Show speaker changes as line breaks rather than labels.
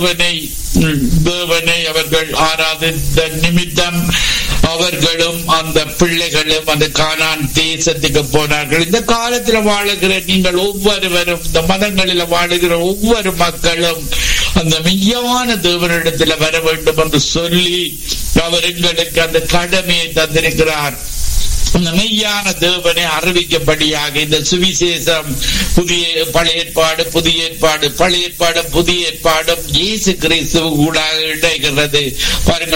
தேவனை தேவனை அவர்கள் ஆராதித்த நிமித்தம் அவர்களும் அந்த பிள்ளைகளும் அந்த கானான் தேசத்துக்கு போனார்கள் இந்த காலத்தில் வாழுகிற நீங்கள் ஒவ்வொருவரும் இந்த மதங்களில் வாழுகிற ஒவ்வொரு மக்களும் அந்த மெய்யான தேவனிடத்தில் வர வேண்டும் என்று சொல்லி அவர் எங்களுக்கு அந்த கடமையை தந்திருக்கிறார் அந்த மெய்யான தேவனை அறிவிக்கப்படியாக இந்த சுவிசேஷம் புதிய பழைய ஏற்பாடு புதிய ஏற்பாடு பழைய ஏற்பாடு புதிய ஏற்பாடும் இயேசு கிறிஸ்துவ கூட இடைகிறது பாருங்கள்